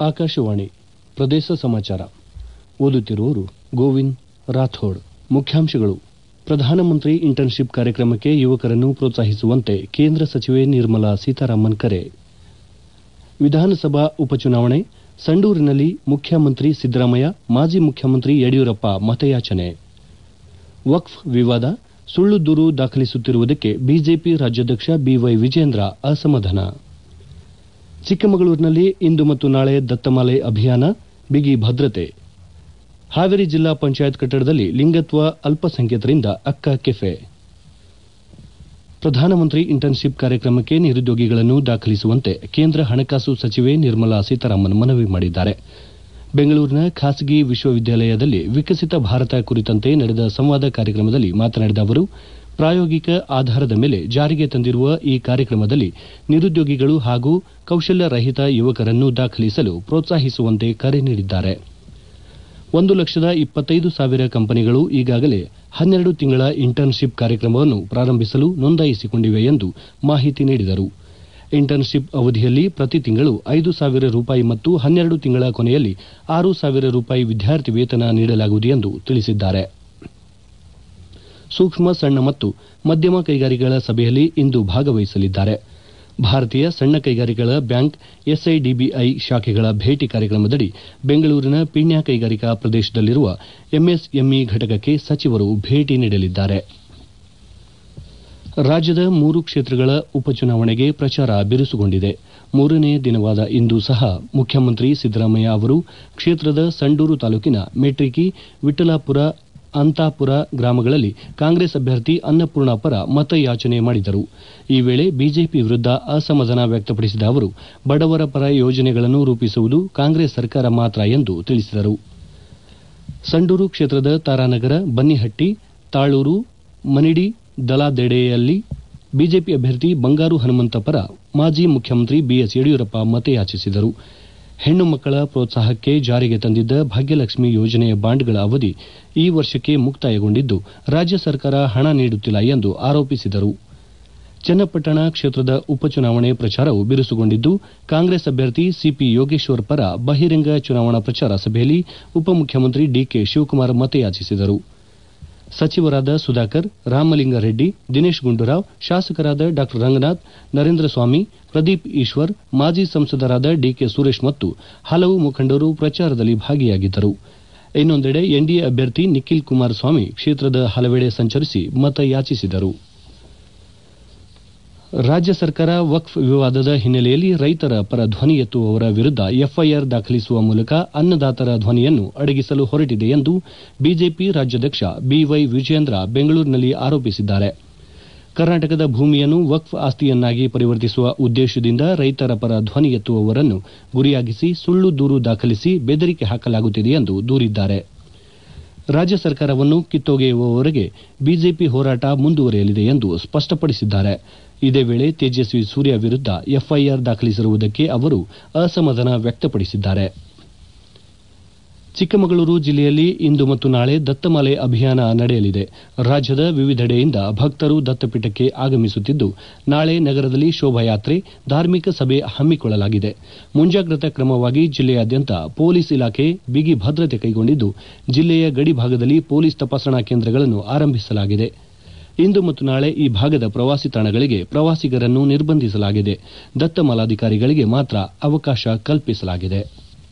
ಆಕಾಶವಾಣಿ ಪ್ರದೇಶ ಸಮಾಚಾರ ಓದುತ್ತಿರುವವರು ಗೋವಿಂದ್ ರಾಥೋಡ್ ಮುಖ್ಯಾಂಶಗಳು ಪ್ರಧಾನಮಂತ್ರಿ ಇಂಟರ್ನ್ಶಿಪ್ ಕಾರ್ಯಕ್ರಮಕ್ಕೆ ಯುವಕರನ್ನು ಪ್ರೋತ್ಸಾಹಿಸುವಂತೆ ಕೇಂದ್ರ ಸಚಿವೆ ನಿರ್ಮಲಾ ಸೀತಾರಾಮನ್ ಕರೆ ವಿಧಾನಸಭಾ ಉಪಚುನಾವಣೆ ಸಂಡೂರಿನಲ್ಲಿ ಮುಖ್ಯಮಂತ್ರಿ ಸಿದ್ದರಾಮಯ್ಯ ಮಾಜಿ ಮುಖ್ಯಮಂತ್ರಿ ಯಡಿಯೂರಪ್ಪ ಮತಯಾಚನೆ ವಕ್ಫ್ ವಿವಾದ ಸುಳ್ಳು ದೂರು ದಾಖಲಿಸುತ್ತಿರುವುದಕ್ಕೆ ಬಿಜೆಪಿ ರಾಜ್ಯಾಧ್ಯಕ್ಷ ಬಿವೈ ವಿಜೇಂದ್ರ ಅಸಮಾಧಾನ ಚಿಕ್ಕಮಗಳೂರಿನಲ್ಲಿ ಇಂದು ಮತ್ತು ನಾಳೆ ದತ್ತಮಾಲೆ ಅಭಿಯಾನ ಬಿಗಿ ಭದ್ರತೆ ಹಾವೇರಿ ಜಿಲ್ಲಾ ಪಂಚಾಯತ್ ಕಟ್ಟಡದಲ್ಲಿ ಲಿಂಗತ್ವ ಅಲ್ಪಸಂಖ್ಯಾತರಿಂದ ಅಕ್ಕ ಕೆಫೆ ಪ್ರಧಾನಮಂತ್ರಿ ಇಂಟರ್ನ್ಶಿಪ್ ಕಾರ್ಯಕ್ರಮಕ್ಕೆ ನಿರುದ್ಯೋಗಿಗಳನ್ನು ದಾಖಲಿಸುವಂತೆ ಕೇಂದ್ರ ಹಣಕಾಸು ಸಚಿವೆ ನಿರ್ಮಲಾ ಸೀತಾರಾಮನ್ ಮನವಿ ಮಾಡಿದ್ದಾರೆ ಬೆಂಗಳೂರಿನ ಖಾಸಗಿ ವಿಶ್ವವಿದ್ಯಾಲಯದಲ್ಲಿ ವಿಕಸಿತ ಭಾರತ ಕುರಿತಂತೆ ನಡೆದ ಸಂವಾದ ಕಾರ್ಯಕ್ರಮದಲ್ಲಿ ಮಾತನಾಡಿದ ಅವರು ಪ್ರಾಯೋಗಿಕ ಆಧಾರದ ಮೇಲೆ ಜಾರಿಗೆ ತಂದಿರುವ ಈ ಕಾರ್ಯಕ್ರಮದಲ್ಲಿ ನಿರುದ್ಯೋಗಿಗಳು ಹಾಗೂ ಕೌಶಲ್ಯರಹಿತ ಯುವಕರನ್ನು ದಾಖಲಿಸಲು ಪ್ರೋತ್ಸಾಹಿಸುವಂತೆ ಕರೆ ನೀಡಿದ್ದಾರೆ ಒಂದು ಲಕ್ಷದ ಇಪ್ಪತ್ತೈದು ಸಾವಿರ ಕಂಪನಿಗಳು ಈಗಾಗಲೇ ಹನ್ನೆರಡು ತಿಂಗಳ ಇಂಟರ್ನ್ಶಿಪ್ ಕಾರ್ಯಕ್ರಮವನ್ನು ಪ್ರಾರಂಭಿಸಲು ನೋಂದಾಯಿಸಿಕೊಂಡಿವೆ ಎಂದು ಮಾಹಿತಿ ನೀಡಿದರು ಇಂಟರ್ನ್ಶಿಪ್ ಅವಧಿಯಲ್ಲಿ ಪ್ರತಿ ತಿಂಗಳು ಐದು ಸಾವಿರ ರೂಪಾಯಿ ಮತ್ತು ಹನ್ನೆರಡು ತಿಂಗಳ ಕೊನೆಯಲ್ಲಿ ಆರು ಸಾವಿರ ರೂಪಾಯಿ ವಿದ್ಯಾರ್ಥಿ ವೇತನ ನೀಡಲಾಗುವುದು ಎಂದು ತಿಳಿಸಿದ್ದಾರೆ ಸೂಕ್ಷ್ಮ ಸಣ್ಣ ಮತ್ತು ಮಧ್ಯಮ ಕೈಗಾರಿಕೆಗಳ ಸಭೆಯಲ್ಲಿ ಇಂದು ಭಾಗವಹಿಸಲಿದ್ದಾರೆ ಭಾರತೀಯ ಸಣ್ಣ ಕೈಗಾರಿಕೆಗಳ ಬ್ಯಾಂಕ್ ಎಸ್ಐಡಿಬಿಐ ಶಾಖೆಗಳ ಭೇಟಿ ಕಾರ್ಯಕ್ರಮದಡಿ ಬೆಂಗಳೂರಿನ ಪೀಣ್ಯ ಕೈಗಾರಿಕಾ ಪ್ರದೇಶದಲ್ಲಿರುವ ಎಂಎಸ್ಎಂಇ ಘಟಕಕ್ಕೆ ಸಚಿವರು ಭೇಟಿ ನೀಡಲಿದ್ದಾರೆ ರಾಜ್ಯದ ಮೂರು ಕ್ಷೇತ್ರಗಳ ಉಪಚುನಾವಣೆಗೆ ಪ್ರಚಾರ ಬಿರುಸುಗೊಂಡಿದೆ ಮೂರನೇ ದಿನವಾದ ಇಂದು ಸಹ ಮುಖ್ಯಮಂತ್ರಿ ಸಿದ್ದರಾಮಯ್ಯ ಅವರು ಕ್ಷೇತ್ರದ ಸಂಡೂರು ತಾಲೂಕಿನ ಮೆಟ್ರಿಕಿ ವಿಠಲಾಪುರ ಅಂತಾಪುರ ಗ್ರಾಮಗಳಲ್ಲಿ ಕಾಂಗ್ರೆಸ್ ಅಭ್ಯರ್ಥಿ ಅನ್ನಪೂರ್ಣ ಪರ ಮತಯಾಚನೆ ಮಾಡಿದರು ಈ ವೇಳೆ ಬಿಜೆಪಿ ವಿರುದ್ದ ಅಸಮಾಧಾನ ವ್ಯಕ್ತಪಡಿಸಿದ ಅವರು ಬಡವರ ಪರ ಯೋಜನೆಗಳನ್ನು ರೂಪಿಸುವುದು ಕಾಂಗ್ರೆಸ್ ಸರ್ಕಾರ ಮಾತ್ರ ಎಂದು ತಿಳಿಸಿದರು ಸಂಡೂರು ಕ್ಷೇತ್ರದ ತಾರಾನಗರ ಬನ್ನಿಹಟ್ಟಿ ತಾಳೂರು ಮನಿಡಿ ದಲಾದೆಡೆಯಲ್ಲಿ ಬಿಜೆಪಿ ಅಭ್ಯರ್ಥಿ ಬಂಗಾರು ಹನುಮಂತ ಪರ ಮಾಜಿ ಮುಖ್ಯಮಂತ್ರಿ ಬಿಎಸ್ ಯಡಿಯೂರಪ್ಪ ಮತಯಾಚಿಸಿದರು ಹೆಣ್ಣು ಮಕ್ಕಳ ಪ್ರೋತ್ಸಾಹಕ್ಕೆ ಜಾರಿಗೆ ತಂದಿದ್ದ ಭಾಗ್ಯಲಕ್ಷ್ಮಿ ಯೋಜನೆಯ ಬಾಂಡ್ಗಳ ಅವಧಿ ಈ ವರ್ಷಕ್ಕೆ ಮುಕ್ತಾಯಗೊಂಡಿದ್ದು ರಾಜ್ಯ ಸರ್ಕಾರ ಹಣ ನೀಡುತ್ತಿಲ್ಲ ಎಂದು ಆರೋಪಿಸಿದರು ಚನ್ನಪಟ್ಟಣ ಕ್ಷೇತ್ರದ ಉಪಚುನಾವಣೆ ಪ್ರಚಾರವು ಬಿರುಸುಗೊಂಡಿದ್ದು ಕಾಂಗ್ರೆಸ್ ಅಭ್ಯರ್ಥಿ ಸಿಪಿ ಯೋಗೇಶ್ವರ್ ಪರ ಬಹಿರಂಗ ಚುನಾವಣಾ ಪ್ರಚಾರ ಸಭೆಯಲ್ಲಿ ಉಪಮುಖ್ಯಮಂತ್ರಿ ಡಿಕೆ ಶಿವಕುಮಾರ್ ಮತಯಾಚಿಸಿದರು ಸಚಿವರಾದ ಸುಧಾಕರ್ ರಾಮಲಿಂಗಾರೆಡ್ಡಿ ದಿನೇಶ್ ಗುಂಡೂರಾವ್ ಶಾಸಕರಾದ ಡಾ ರಂಗನಾಥ್ ನರೇಂದ್ರ ಸ್ವಾಮಿ ಪ್ರದೀಪ್ ಈಶ್ವರ್ ಮಾಜಿ ಸಂಸದರಾದ ಡಿಕೆ ಸುರೇಶ್ ಮತ್ತು ಹಲವು ಮುಖಂಡರು ಪ್ರಚಾರದಲ್ಲಿ ಭಾಗಿಯಾಗಿದ್ದರು ಇನ್ನೊಂದೆಡೆ ಎನ್ಡಿಎ ಅಭ್ಯರ್ಥಿ ನಿಖಿಲ್ ಕುಮಾರಸ್ವಾಮಿ ಕ್ಷೇತ್ರದ ಹಲವೆಡೆ ಸಂಚರಿಸಿ ಮತಯಾಚಿಸಿದರು ರಾಜ್ಯ ಸರ್ಕಾರ ವಕ್ಫ್ ವಿವಾದದ ಹಿನ್ನೆಲೆಯಲ್ಲಿ ರೈತರ ಪರ ಧ್ವನಿ ಎತ್ತುವವರ ವಿರುದ್ದ ಎಫ್ಐಆರ್ ದಾಖಲಿಸುವ ಮೂಲಕ ಅನ್ನದಾತರ ಧ್ವನಿಯನ್ನು ಅಡಗಿಸಲು ಹೊರಟಿದೆ ಎಂದು ಬಿಜೆಪಿ ರಾಜ್ಯಾಧ್ಯಕ್ಷ ಬಿವೈ ವಿಜಯೇಂದ್ರ ಬೆಂಗಳೂರಿನಲ್ಲಿ ಆರೋಪಿಸಿದ್ದಾರೆ ಕರ್ನಾಟಕದ ಭೂಮಿಯನ್ನು ವಕ್ಫ್ ಆಸ್ತಿಯನ್ನಾಗಿ ಪರಿವರ್ತಿಸುವ ಉದ್ದೇಶದಿಂದ ರೈತರ ಪರ ಧ್ವನಿ ಎತ್ತುವವರನ್ನು ಗುರಿಯಾಗಿಸಿ ಸುಳ್ಳು ದೂರು ದಾಖಲಿಸಿ ಬೆದರಿಕೆ ಹಾಕಲಾಗುತ್ತಿದೆ ಎಂದು ದೂರಿದ್ದಾರೆ ರಾಜ್ಯ ಸರ್ಕಾರವನ್ನು ಕಿತ್ತೊಗೆಯುವವರೆಗೆ ಬಿಜೆಪಿ ಹೋರಾಟ ಮುಂದುವರೆಯಲಿದೆ ಎಂದು ಸ್ಪಷ್ಟಪಡಿಸಿದ್ದಾರೆ ಇದೇ ವೇಳೆ ತೇಜಸ್ವಿ ಸೂರ್ಯ ವಿರುದ್ದ ಎಫ್ಐಆರ್ ದಾಖಲಿಸಿರುವುದಕ್ಕೆ ಅವರು ಅಸಮಾಧಾನ ವ್ಯಕ್ತಪಡಿಸಿದ್ದಾರೆ ಚಿಕ್ಕಮಗಳೂರು ಜಿಲ್ಲೆಯಲ್ಲಿ ಇಂದು ಮತ್ತು ನಾಳೆ ದತ್ತಮಾಲೆ ಅಭಿಯಾನ ನಡೆಯಲಿದೆ ರಾಜ್ಯದ ವಿವಿಧೆಡೆಯಿಂದ ಭಕ್ತರು ದತ್ತಪೀಠಕ್ಕೆ ಆಗಮಿಸುತ್ತಿದ್ದು ನಾಳೆ ನಗರದಲ್ಲಿ ಶೋಭಾಯಾತ್ರೆ ಧಾರ್ಮಿಕ ಸಭೆ ಹಮ್ಮಿಕೊಳ್ಳಲಾಗಿದೆ ಮುಂಜಾಗ್ರತಾ ಕ್ರಮವಾಗಿ ಜಿಲ್ಲೆಯಾದ್ಯಂತ ಪೊಲೀಸ್ ಇಲಾಖೆ ಬಿಗಿ ಭದ್ರತೆ ಕೈಗೊಂಡಿದ್ದು ಜಿಲ್ಲೆಯ ಗಡಿ ಭಾಗದಲ್ಲಿ ಪೊಲೀಸ್ ತಪಾಸಣಾ ಕೇಂದ್ರಗಳನ್ನು ಆರಂಭಿಸಲಾಗಿದೆ ಇಂದು ಮತ್ತು ನಾಳೆ ಈ ಭಾಗದ ಪ್ರವಾಸಿ ತಾಣಗಳಿಗೆ ಪ್ರವಾಸಿಗರನ್ನು ನಿರ್ಬಂಧಿಸಲಾಗಿದೆ ದತ್ತಮಾಲಾಧಿಕಾರಿಗಳಿಗೆ ಮಾತ್ರ ಅವಕಾಶ ಕಲ್ಪಿಸಲಾಗಿದೆ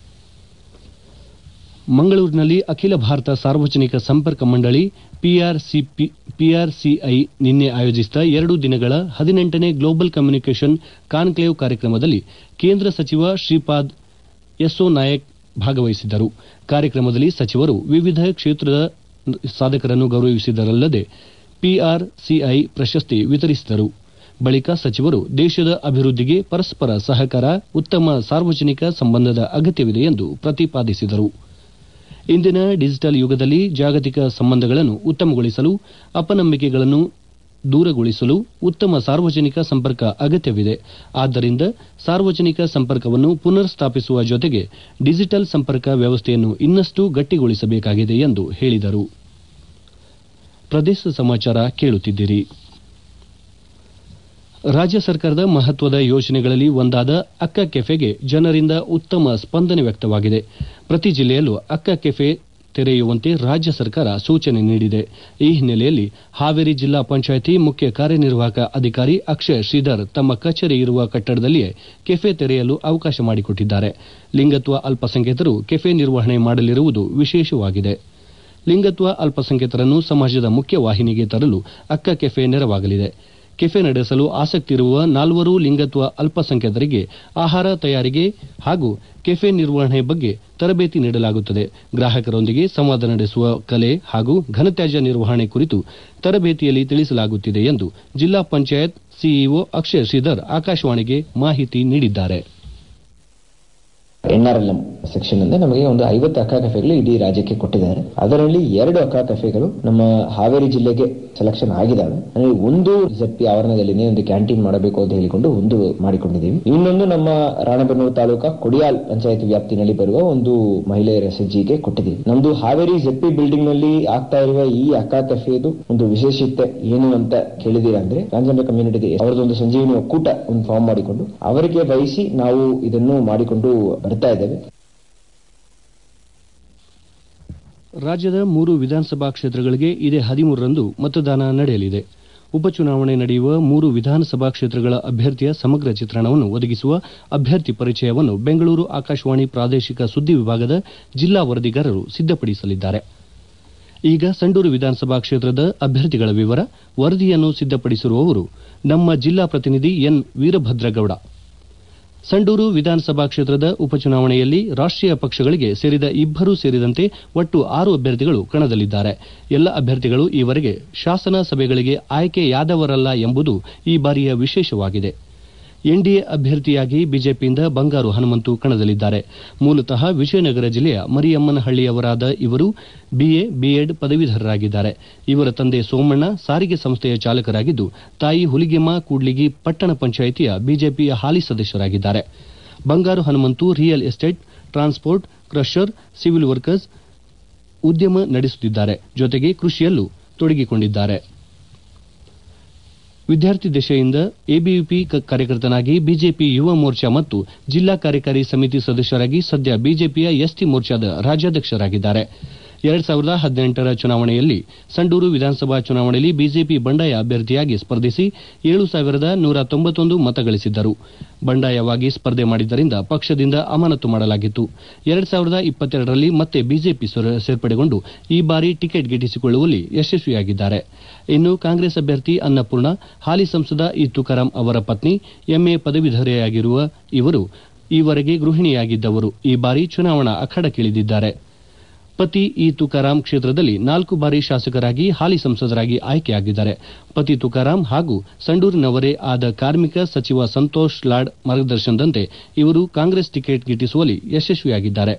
ಮಂಗಳೂರಿನಲ್ಲಿ ಅಖಿಲ ಭಾರತ ಸಾರ್ವಜನಿಕ ಸಂಪರ್ಕ ಮಂಡಳಿ ಪಿಆರ್ಸಿಐ ನಿನ್ನೆ ಆಯೋಜಿಸಿದ ಎರಡು ದಿನಗಳ ಹದಿನೆಂಟನೇ ಗ್ಲೋಬಲ್ ಕಮ್ಯುನಿಕೇಷನ್ ಕಾನ್ಕ್ಲೇವ್ ಕಾರ್ಯಕ್ರಮದಲ್ಲಿ ಕೇಂದ್ರ ಸಚಿವ ಶ್ರೀಪಾದ್ ಯೆಸ್ಸೋ ನಾಯಕ್ ಭಾಗವಹಿಸಿದ್ದರು ಕಾರ್ಯಕ್ರಮದಲ್ಲಿ ಸಚಿವರು ವಿವಿಧ ಕ್ಷೇತ್ರದ ಸಾಧಕರನ್ನು ಗೌರವಿಸಿದರಲ್ಲದೆ ಪಿಆರ್ಸಿಐ ಪ್ರಶಸ್ತಿ ವಿತರಿಸಿದರು ಬಳಿಕ ಸಚಿವರು ದೇಶದ ಅಭಿವೃದ್ಧಿಗೆ ಪರಸ್ಪರ ಸಹಕಾರ ಉತ್ತಮ ಸಾರ್ವಜನಿಕ ಸಂಬಂಧದ ಅಗತ್ಯವಿದೆ ಎಂದು ಪ್ರತಿಪಾದಿಸಿದರು ಇಂದಿನ ಡಿಜಿಟಲ್ ಯುಗದಲ್ಲಿ ಜಾಗತಿಕ ಸಂಬಂಧಗಳನ್ನು ಉತ್ತಮಗೊಳಿಸಲು ಅಪನಂಬಿಕೆಗಳನ್ನು ದೂರಗೊಳಿಸಲು ಉತ್ತಮ ಸಾರ್ವಜನಿಕ ಸಂಪರ್ಕ ಅಗತ್ಯವಿದೆ ಆದ್ದರಿಂದ ಸಾರ್ವಜನಿಕ ಸಂಪರ್ಕವನ್ನು ಪುನರ್ ಸ್ಥಾಪಿಸುವ ಜೊತೆಗೆ ಡಿಜಿಟಲ್ ಸಂಪರ್ಕ ವ್ಯವಸ್ಥೆಯನ್ನು ಇನ್ನಷ್ಟು ಗಟ್ಟಿಗೊಳಿಸಬೇಕಾಗಿದೆ ಎಂದು ಹೇಳಿದರು ಪ್ರದೇಶ ಸಮಾಚಾರ ಕೇಳುತ್ತಿದ್ದೀರಿ ರಾಜ್ಯ ಸರ್ಕಾರದ ಮಹತ್ವದ ಯೋಜನೆಗಳಲ್ಲಿ ಒಂದಾದ ಅಕ್ಕ ಕೆಫೆಗೆ ಜನರಿಂದ ಉತ್ತಮ ಸ್ಪಂದನೆ ವ್ಯಕ್ತವಾಗಿದೆ ಪ್ರತಿ ಜಿಲ್ಲೆಯಲ್ಲೂ ಅಕ್ಕ ಕೆಫೆ ತೆರೆಯುವಂತೆ ರಾಜ್ಯ ಸರ್ಕಾರ ಸೂಚನೆ ನೀಡಿದೆ ಈ ಹಿನ್ನೆಲೆಯಲ್ಲಿ ಹಾವೇರಿ ಜಿಲ್ಲಾ ಪಂಚಾಯಿತಿ ಮುಖ್ಯ ಕಾರ್ಯನಿರ್ವಾಹಕ ಅಧಿಕಾರಿ ಅಕ್ಷಯ್ ಶ್ರೀಧರ್ ತಮ್ಮ ಕಚೇರಿ ಇರುವ ಕಟ್ಟಡದಲ್ಲಿಯೇ ಕೆಫೆ ತೆರೆಯಲು ಅವಕಾಶ ಮಾಡಿಕೊಟ್ಟಿದ್ದಾರೆ ಲಿಂಗತ್ವ ಅಲ್ಪಸಂಖ್ಯಾತರು ಕೆಫೆ ನಿರ್ವಹಣೆ ಮಾಡಲಿರುವುದು ವಿಶೇಷವಾಗಿದೆ ಲಿಂಗತ್ವ ಅಲ್ಪಸಂಖ್ಯಾತರನ್ನು ಸಮಾಜದ ಮುಖ್ಯ ವಾಹಿನಿಗೆ ತರಲು ಅಕ್ಕ ಕೆಫೆ ನೆರವಾಗಲಿದೆ ಕೆಫೆ ನಡೆಸಲು ಆಸಕ್ತಿ ಇರುವ ನಾಲ್ವರು ಲಿಂಗತ್ವ ಅಲ್ಪಸಂಖ್ಯಾತರಿಗೆ ಆಹಾರ ತಯಾರಿಗೆ ಹಾಗೂ ಕೆಫೆ ನಿರ್ವಹಣೆ ಬಗ್ಗೆ ತರಬೇತಿ ನೀಡಲಾಗುತ್ತದೆ ಗ್ರಾಹಕರೊಂದಿಗೆ ಸಂವಾದ ನಡೆಸುವ ಕಲೆ ಹಾಗೂ ಘನತ್ಯಾಜ್ಯ ನಿರ್ವಹಣೆ ಕುರಿತು ತರಬೇತಿಯಲ್ಲಿ ತಿಳಿಸಲಾಗುತ್ತಿದೆ ಎಂದು ಜಿಲ್ಲಾ ಪಂಚಾಯತ್ ಸಿಇಒ ಅಕ್ಷಯ್ ಶ್ರೀಧರ್ ಆಕಾಶವಾಣಿಗೆ ಮಾಹಿತಿ ನೀಡಿದ್ದಾರೆ ಎನ್ಆರ್ಎಲ್ಎಂ ಸೆಕ್ಷನ್ ಇಂದ ನಮಗೆ ಒಂದು ಐವತ್ತು ಅಕ್ಕ ಕೆಫೆಗಳು ಇಡೀ ರಾಜ್ಯಕ್ಕೆ ಕೊಟ್ಟಿದ್ದಾರೆ ಅದರಲ್ಲಿ ಎರಡು ಅಕ್ಕ ಕೆಫೆಗಳು ನಮ್ಮ ಹಾವೇರಿ ಜಿಲ್ಲೆಗೆ ಸೆಲೆಕ್ಷನ್ ಆಗಿದ್ದಾವೆ ಅಂದ್ರೆ ಒಂದು ಜೆಪಿ ಆವರಣದಲ್ಲಿನೇ ಒಂದು ಕ್ಯಾಂಟೀನ್ ಮಾಡಬೇಕು ಅಂತ ಹೇಳಿಕೊಂಡು ಒಂದು ಮಾಡಿಕೊಂಡಿದ್ದೀವಿ ಇನ್ನೊಂದು ನಮ್ಮ ರಾಣೆಬೆನ್ನೂರು ತಾಲೂಕಾ ಕೊಡಿಯಾಲ್ ಪಂಚಾಯತ್ ವ್ಯಾಪ್ತಿನಲ್ಲಿ ಬರುವ ಒಂದು ಮಹಿಳೆಯರ ಎಸ್ಎಸ್ಜಿಗೆ ಕೊಟ್ಟಿದ್ದೀವಿ ನಮ್ದು ಹಾವೇರಿ ಜೆಪಿ ಬಿಲ್ಡಿಂಗ್ ನಲ್ಲಿ ಆಗ್ತಾ ಇರುವ ಈ ಅಕ್ಕ ಕೆಫೆದು ಒಂದು ವಿಶೇಷತೆ ಏನು ಅಂತ ಕೇಳಿದೀರಾ ಅಂದ್ರೆ ಟ್ರಾನ್ಸ್ಜೆಂಡರ್ ಕಮ್ಯುನಿಟಿಗೆ ಅವರದೊಂದು ಸಂಜೀವಿನಿ ಒಕ್ಕೂಟ ಒಂದು ಫಾರ್ಮ್ ಮಾಡಿಕೊಂಡು ಅವರಿಗೆ ವಹಿಸಿ ನಾವು ಇದನ್ನು ಮಾಡಿಕೊಂಡು ಬರ್ತಾ ಇದ್ದೇವೆ ರಾಜ್ಯದ ಮೂರು ವಿಧಾನಸಭಾ ಕ್ಷೇತ್ರಗಳಿಗೆ ಇದೇ ಹದಿಮೂರರಂದು ಮತದಾನ ನಡೆಯಲಿದೆ ಉಪಚುನಾವಣೆ ನಡೆಯುವ ಮೂರು ವಿಧಾನಸಭಾ ಕ್ಷೇತ್ರಗಳ ಅಭ್ಯರ್ಥಿಯ ಸಮಗ್ರ ಚಿತ್ರಣವನ್ನು ಒದಗಿಸುವ ಅಭ್ಯರ್ಥಿ ಪರಿಚಯವನ್ನು ಬೆಂಗಳೂರು ಆಕಾಶವಾಣಿ ಪ್ರಾದೇಶಿಕ ಸುದ್ದಿ ವಿಭಾಗದ ಜಿಲ್ಲಾ ವರದಿಗಾರರು ಸಿದ್ದಪಡಿಸಲಿದ್ದಾರೆ ಈಗ ಸಂಡೂರು ವಿಧಾನಸಭಾ ಕ್ಷೇತ್ರದ ಅಭ್ಯರ್ಥಿಗಳ ವಿವರ ವರದಿಯನ್ನು ಸಿದ್ದಪಡಿಸಿರುವವರು ನಮ್ಮ ಜಿಲ್ಲಾ ಪ್ರತಿನಿಧಿ ಎನ್ ವೀರಭದ್ರಗೌಡ ಸಂಡೂರು ವಿಧಾನಸಭಾ ಕ್ಷೇತ್ರದ ಉಪಚುನಾವಣೆಯಲ್ಲಿ ರಾಷ್ಟ್ರೀಯ ಪಕ್ಷಗಳಿಗೆ ಸೇರಿದ ಇಬ್ಬರು ಸೇರಿದಂತೆ ಒಟ್ಟು ಆರು ಅಭ್ಯರ್ಥಿಗಳು ಕಣದಲ್ಲಿದ್ದಾರೆ ಎಲ್ಲ ಅಭ್ಯರ್ಥಿಗಳು ಈವರೆಗೆ ಶಾಸನ ಸಭೆಗಳಿಗೆ ಆಯ್ಕೆಯಾದವರಲ್ಲ ಎಂಬುದು ಈ ಬಾರಿಯ ವಿಶೇಷವಾಗಿದೆ ಎನ್ಡಿಎ ಅಭ್ಯರ್ಥಿಯಾಗಿ ಬಿಜೆಪಿಯಿಂದ ಬಂಗಾರು ಹನುಮಂತು ಕಣದಲ್ಲಿದ್ದಾರೆ ಮೂಲತಃ ವಿಜಯನಗರ ಜಿಲ್ಲೆಯ ಮರಿಯಮ್ಮನಹಳ್ಳಿಯವರಾದ ಇವರು ಬಿಎ ಬಿಎಡ್ ಪದವೀಧರರಾಗಿದ್ದಾರೆ ಇವರ ತಂದೆ ಸೋಮಣ್ಣ ಸಾರಿಗೆ ಸಂಸ್ಥೆಯ ಚಾಲಕರಾಗಿದ್ದು ತಾಯಿ ಹುಲಿಗೆಮ್ಮ ಕೂಡ್ಲಿಗಿ ಪಟ್ಟಣ ಪಂಚಾಯಿತಿಯ ಬಿಜೆಪಿಯ ಹಾಲಿ ಸದಸ್ಯರಾಗಿದ್ದಾರೆ Bangaru Hanumanthu real estate transport crusher civil workers ಉದ್ಯಮ ನಡೆಸುತ್ತಿದ್ದಾರೆ ಜೊತೆಗೆ ಕೃಷಿಯಲ್ಲೂ ತೊಡಗಿಕೊಂಡಿದ್ದಾರೆ ವಿದ್ಯಾರ್ಥಿ ದಶೆಯಿಂದ ಎಬಿವಿಪಿ ಕಾರ್ಯಕರ್ತನಾಗಿ ಬಿಜೆಪಿ ಯುವ ಮೋರ್ಚಾ ಮತ್ತು ಜಿಲ್ಲಾ ಕಾರ್ಯಕಾರಿ ಸಮಿತಿ ಸದಸ್ಯರಾಗಿ ಸದ್ಯ ಬಿಜೆಪಿಯ ಎಸ್ಟಿ ಮೋರ್ಚಾದ ರಾಜ್ಯಾಧ್ಯಕ್ಷರಾಗಿದ್ದಾರೆ ಎರಡ್ ಸಾವಿರದ ಹದಿನೆಂಟರ ಚುನಾವಣೆಯಲ್ಲಿ ಸಂಡೂರು ವಿಧಾನಸಭಾ ಚುನಾವಣೆಯಲ್ಲಿ ಬಿಜೆಪಿ ಬಂಡಾಯ ಅಭ್ಯರ್ಥಿಯಾಗಿ ಸ್ಪರ್ಧಿಸಿ ಏಳು ಸಾವಿರದ ನೂರ ತೊಂಬತ್ತೊಂದು ಮತ ಗಳಿಸಿದ್ದರು ಬಂಡಾಯವಾಗಿ ಸ್ಪರ್ಧೆ ಮಾಡಿದ್ದರಿಂದ ಪಕ್ಷದಿಂದ ಅಮಾನತು ಮಾಡಲಾಗಿತ್ತು ಎರಡ್ ಸಾವಿರದ ಇಪ್ಪತ್ತೆರಡರಲ್ಲಿ ಮತ್ತೆ ಬಿಜೆಪಿ ಸೇರ್ಪಡೆಗೊಂಡು ಈ ಬಾರಿ ಟಿಕೆಟ್ ಗಿಟ್ಟಿಸಿಕೊಳ್ಳುವಲ್ಲಿ ಯಶಸ್ವಿಯಾಗಿದ್ದಾರೆ ಇನ್ನು ಕಾಂಗ್ರೆಸ್ ಅಭ್ಯರ್ಥಿ ಅನ್ನಪೂರ್ಣ ಹಾಲಿ ಸಂಸದ ಇ ತುಕಾರಾಂ ಅವರ ಪತ್ನಿ ಎಂಎ ಪದವೀಧರೆಯಾಗಿರುವ ಇವರು ಈವರೆಗೆ ಗೃಹಿಣಿಯಾಗಿದ್ದವರು ಈ ಬಾರಿ ಚುನಾವಣಾ ಅಖಾಡಕ್ಕಿಳಿದಿದ್ದಾರೆ ಪತಿ ಇ ತುಕಾರಾಂ ಕ್ಷೇತ್ರದಲ್ಲಿ ನಾಲ್ಕು ಬಾರಿ ಶಾಸಕರಾಗಿ ಹಾಲಿ ಸಂಸದರಾಗಿ ಆಯ್ಕೆಯಾಗಿದ್ದಾರೆ ಪತಿ ತುಕಾರಾಂ ಹಾಗೂ ಸಂಡೂರಿನವರೇ ಆದ ಕಾರ್ಮಿಕ ಸಚಿವ ಸಂತೋಷ್ ಲಾಡ್ ಮಾರ್ಗದರ್ಶನದಂತೆ ಇವರು ಕಾಂಗ್ರೆಸ್ ಟಿಕೆಟ್ ಗಿಟ್ಟಿಸುವಲ್ಲಿ ಯಶಸ್ವಿಯಾಗಿದ್ದಾರೆ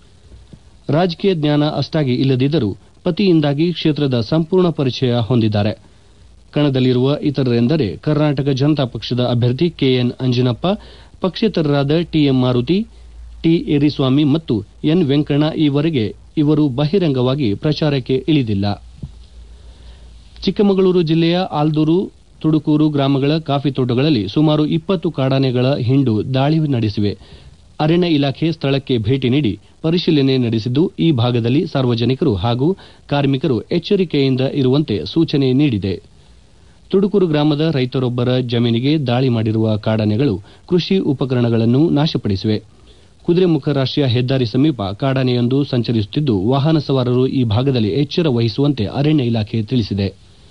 ರಾಜಕೀಯ ಜ್ಞಾನ ಅಷ್ಟಾಗಿ ಇಲ್ಲದಿದ್ದರೂ ಪತಿಯಿಂದಾಗಿ ಕ್ಷೇತ್ರದ ಸಂಪೂರ್ಣ ಪರಿಚಯ ಹೊಂದಿದ್ದಾರೆ ಕಣದಲ್ಲಿರುವ ಇತರರೆಂದರೆ ಕರ್ನಾಟಕ ಜನತಾ ಪಕ್ಷದ ಅಭ್ಯರ್ಥಿ ಕೆಎನ್ ಅಂಜನಪ್ಪ ಪಕ್ಷೇತರರಾದ ಟಿಎಂ ಮಾರುತಿ ಟಿ ಯರಿಸ್ವಾಮಿ ಮತ್ತು ಎನ್ ವೆಂಕಣ್ಣ ಈವರೆಗೆ ಇವರು ಬಹಿರಂಗವಾಗಿ ಪ್ರಚಾರಕ್ಕೆ ಇಳಿದಿಲ್ಲ ಚಿಕ್ಕಮಗಳೂರು ಜಿಲ್ಲೆಯ ಆಲ್ದೂರು ತುಡುಕೂರು ಗ್ರಾಮಗಳ ಕಾಫಿ ತೋಟಗಳಲ್ಲಿ ಸುಮಾರು ಇಪ್ಪತ್ತು ಕಾಡಾನೆಗಳ ಹಿಂಡು ದಾಳಿ ನಡೆಸಿವೆ ಅರಣ್ಯ ಇಲಾಖೆ ಸ್ಥಳಕ್ಕೆ ಭೇಟಿ ನೀಡಿ ಪರಿಶೀಲನೆ ನಡೆಸಿದ್ದು ಈ ಭಾಗದಲ್ಲಿ ಸಾರ್ವಜನಿಕರು ಹಾಗೂ ಕಾರ್ಮಿಕರು ಎಚ್ಚರಿಕೆಯಿಂದ ಇರುವಂತೆ ಸೂಚನೆ ನೀಡಿದೆ ತುಡುಕೂರು ಗ್ರಾಮದ ರೈತರೊಬ್ಬರ ಜಮೀನಿಗೆ ದಾಳಿ ಮಾಡಿರುವ ಕಾಡಾನೆಗಳು ಕೃಷಿ ಉಪಕರಣಗಳನ್ನು ನಾಶಪಡಿಸಿವೆ ಕುದುರೆಮುಖ ರಾಷ್ಟ್ರೀಯ ಹೆದ್ದಾರಿ ಸಮೀಪ ಕಾಡಾನೆಯೊಂದು ಸಂಚರಿಸುತ್ತಿದ್ದು ವಾಹನ ಸವಾರರು ಈ ಭಾಗದಲ್ಲಿ ಎಚ್ಚರ ವಹಿಸುವಂತೆ ಅರಣ್ಯ ಇಲಾಖೆ ತಿಳಿಸಿದೆ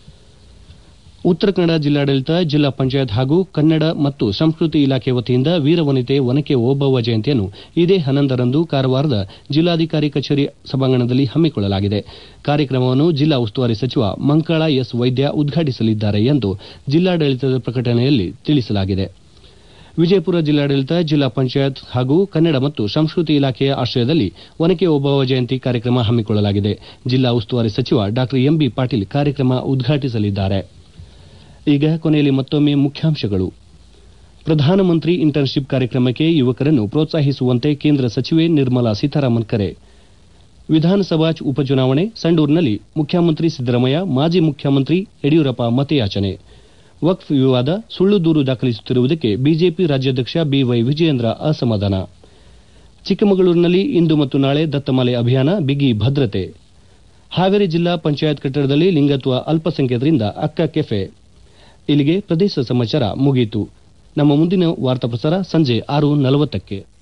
ಉತ್ತರ ಕನ್ನಡ ಜಿಲ್ಲಾಡಳಿತ ಜಿಲ್ಲಾ ಪಂಚಾಯತ್ ಹಾಗೂ ಕನ್ನಡ ಮತ್ತು ಸಂಸ್ಕೃತಿ ಇಲಾಖೆ ವತಿಯಿಂದ ವೀರವನಿತೆ ವನಕೆ ಓಬವ್ವ ಜಯಂತಿಯನ್ನು ಇದೇ ಹನ್ನೊಂದರಂದು ಕಾರವಾರದ ಜಿಲ್ಲಾಧಿಕಾರಿ ಕಚೇರಿ ಸಭಾಂಗಣದಲ್ಲಿ ಹಮ್ಮಿಕೊಳ್ಳಲಾಗಿದೆ ಕಾರ್ಯಕ್ರಮವನ್ನು ಜಿಲ್ಲಾ ಉಸ್ತುವಾರಿ ಸಚಿವ ಮಂಕಾಳ ಎಸ್ ವೈದ್ಯ ಉದ್ಘಾಟಿಸಲಿದ್ದಾರೆ ಎಂದು ಜಿಲ್ಲಾಡಳಿತದ ಪ್ರಕಟಣೆಯಲ್ಲಿ ತಿಳಿಸಲಾಗಿದೆ ವಿಜಯಪುರ ಜಿಲ್ಲಾಡಳಿತ ಜಿಲ್ಲಾ ಪಂಚಾಯತ್ ಹಾಗೂ ಕನ್ನಡ ಮತ್ತು ಸಂಸ್ಕೃತಿ ಇಲಾಖೆಯ ಆಶ್ರಯದಲ್ಲಿ ಒನಕೆ ಓಬವ್ವ ಜಯಂತಿ ಕಾರ್ಯಕ್ರಮ ಹಮ್ಮಿಕೊಳ್ಳಲಾಗಿದೆ ಜಿಲ್ಲಾ ಉಸ್ತುವಾರಿ ಸಚಿವ ಡಾ ಎಂಬಿ ಪಾಟೀಲ್ ಕಾರ್ಯಕ್ರಮ ಉದ್ಘಾಟಿಸಲಿದ್ದಾರೆ ಈಗ ಕೊನೆಯಲ್ಲಿ ಮತ್ತೊಮ್ಮೆ ಮುಖ್ಯಾಂಶಗಳು ಪ್ರಧಾನಮಂತ್ರಿ ಇಂಟರ್ನ್ಶಿಪ್ ಕಾರ್ಯಕ್ರಮಕ್ಕೆ ಯುವಕರನ್ನು ಪ್ರೋತ್ಸಾಹಿಸುವಂತೆ ಕೇಂದ್ರ ಸಚಿವೆ ನಿರ್ಮಲಾ ಸೀತಾರಾಮನ್ ಕರೆ ವಿಧಾನಸಭಾ ಉಪಚುನಾವಣೆ ಸಂಡೂರಿನಲ್ಲಿ ಮುಖ್ಯಮಂತ್ರಿ ಸಿದ್ದರಾಮಯ್ಯ ಮಾಜಿ ಮುಖ್ಯಮಂತ್ರಿ ಯಡಿಯೂರಪ್ಪ ಮತಯಾಚನೆ ವಕ್ಫ್ ವಿವಾದ ಸುಳ್ಳು ದೂರು ದಾಖಲಿಸುತ್ತಿರುವುದಕ್ಕೆ ಬಿಜೆಪಿ ರಾಜ್ಯಾಧ್ಯಕ್ಷ ಬಿವೈ ವಿಜಯೇಂದ್ರ ಅಸಮಾಧಾನ ಚಿಕ್ಕಮಗಳೂರಿನಲ್ಲಿ ಇಂದು ಮತ್ತು ನಾಳೆ ದತ್ತಮಾಲೆ ಅಭಿಯಾನ ಬಿಗಿ ಭದ್ರತೆ ಹಾವೇರಿ ಜಿಲ್ಲಾ ಪಂಚಾಯತ್ ಕಟ್ಟಡದಲ್ಲಿ ಲಿಂಗತ್ವ ಅಲ್ಪಸಂಖ್ಯಾತರಿಂದ ಅಕ್ಕ ಕೆಫೆ ಇಲ್ಲಿಗೆ ಪ್ರದೇಶ ಸಮಾಚಾರ ಮುಗಿಯಿತು ನಮ್ಮ ಮುಂದಿನ ವಾರ್ತಾ ಪ್ರಸಾರ ಸಂಜೆ ಆರು ನಲವತ್ತಕ್ಕೆ